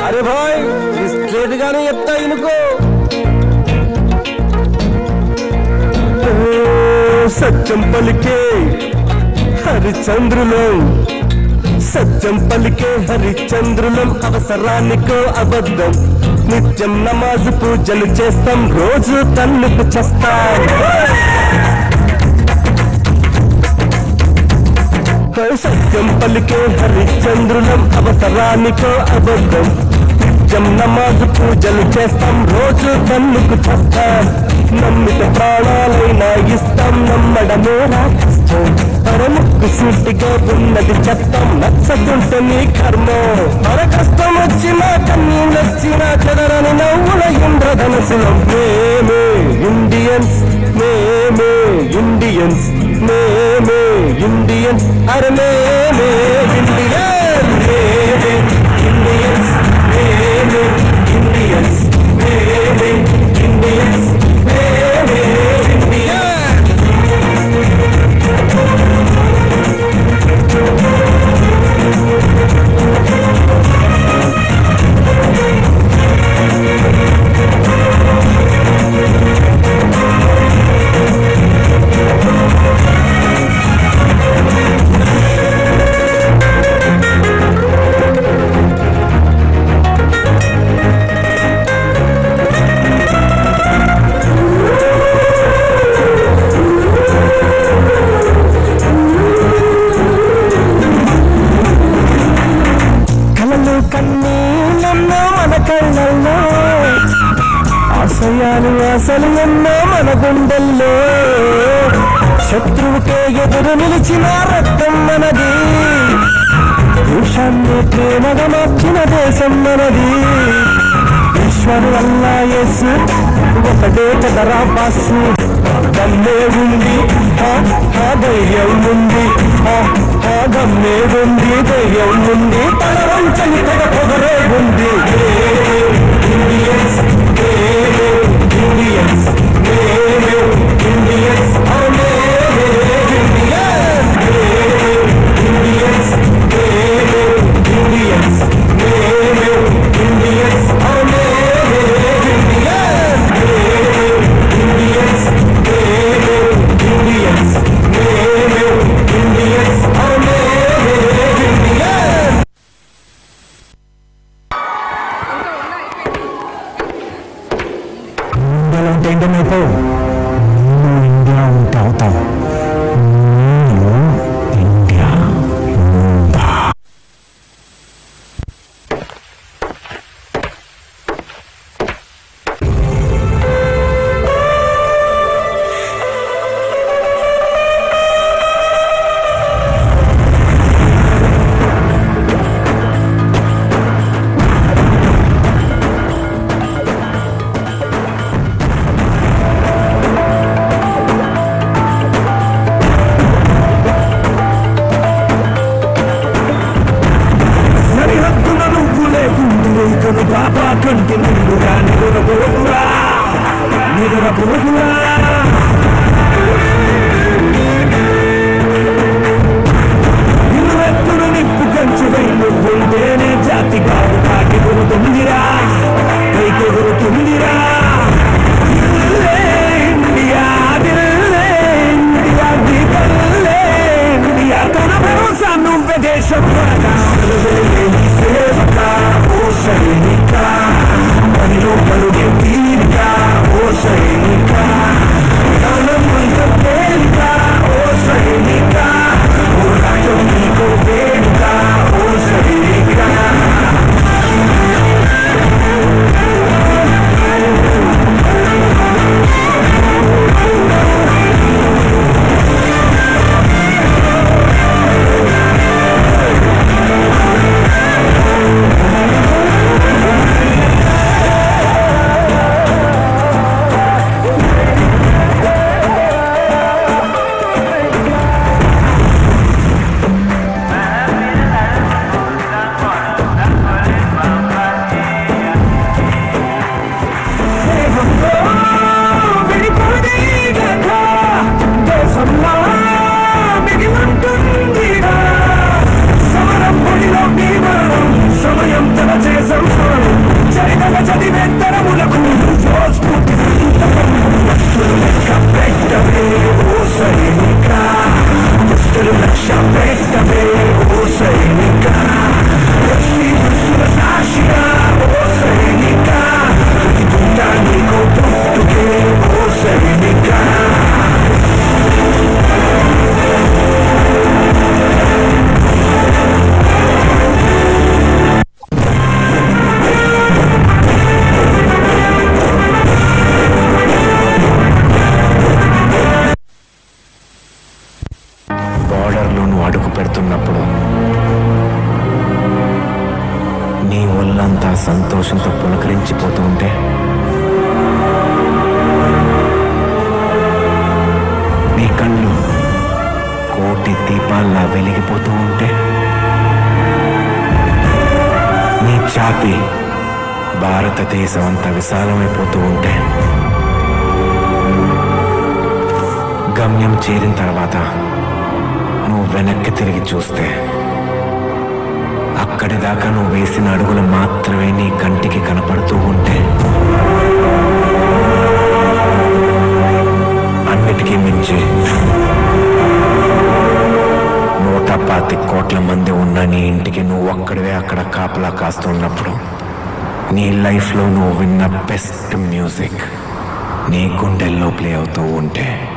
అరే భాయ్ స్ట్రేట్ గానే చెప్తా ఇనుకో సత్యం పలికే హరిచంద్రులం సత్యం పలికే హరిచంద్రులం అవసరానికో అబద్ధం నిత్యం నమాజు పూజలు చేస్తాం రోజు తన్నుకు చేస్తాం సత్యం పలికే హరిచంద్రులం అవసరానికో అబద్ధం నిత్యం నమాజు పూజలు చేస్తాం రోజు కన్నుకు చేస్తాం నమ్మిత ప్రాణాలైనా ఇస్తాం నమ్మడమే రా కష్టం పరముక్కు సూటిగా ఉన్నది చెప్తాం నచ్చకుంటే నీ కర్మ మన కష్టం వచ్చినా కన్నీళ్ళు వచ్చినా చెదరని నవ్వుల ఇంద్రధనసులం మేమే ఇండియన్స్ మేమే ఇండియన్స్ మేమే ఇండియన్స్ అరే మేమే ఇండియన్ మేమే ఇండియన్స్ మేమే ఇండియన్స్ మేమే ఇండియన్స్ మేమే ఇండియన్స్ కలలు కన్నీళ్ళెన్నో మన కళ్ళల్లో ఆశయాలు ఆశలు ఎన్నో మన గుండెల్లో శత్రువుకే ఎదురు నిలిచిన రక్తం మనది దేశాన్ని ప్రేమగా మార్చిన దేశం మనది ఈశ్వరు అల్లా యేసు ఒకటే కదరా బాసు దమ్మే ఉంది ఆ, ఆ ధైర్యం ఉంది ఆ, ఆ దమ్మే ఉంది ధైర్యం ఉంది తల వంచని తెగ పొగరే ఉంది Indians Indians Indians Indians Indians Indians Indians Indians Indians ఇండియాలో ఉంటే ఇండియన్ అయిపోవు నువ్వు ఇండియా ఉంటే అవుతావు నువ్వు ఇండియా ఉందా సరిహద్దున నువ్వు లేకుండు బాబా కంటి నిండుగా నిదురపోతురా నిదురపోతురా ఇరువెత్తులు నిప్పు కంచి వైపు ఉంటేనే జాతి కాదు కాకి గురుతుందిరా కైకి గురుతుందిరా దిల్లే ఇండియా దిల్లే ఇండియా దిల్లే ఇండియా తన భరోసా నువ్వే దేశం కొరగా సేవక ఓ సైనిక పనిలో పలుగే తీరిక ఓ సైనిక కాలం అంత తేలిక ఓ సైనిక ఓ రాజ్యం నీకు వేడుక ఓ సైనిక మనసంతా సంతోషంతో పులకరించిపోతూ ఉంటే నీ కళ్ళు కోటి దీపాల్లా వెలిగిపోతూ ఉంటే నీ ఛాతి భారతదేశం అంతా విశాలమైపోతూ ఉంటే గమ్యం చేరిన తర్వాత నువ్వు వెనక్కి తిరిగి చూస్తే అక్కడి దాకా నువ్వు వేసిన అడుగులు మాత్రమే నీ కంటికి కనపడుతూ ఉంటే అన్నిటికీ మించి నూట పాతి కోట్ల మంది ఉన్న నీ ఇంటికి నువ్వు ఒక్కడివే అక్కడ కాపలా కాస్తున్నప్పుడు నీ లైఫ్లో నువ్వు విన్న బెస్ట్ మ్యూజిక్ నీ గుండెల్లో ప్లే అవుతూ ఉంటే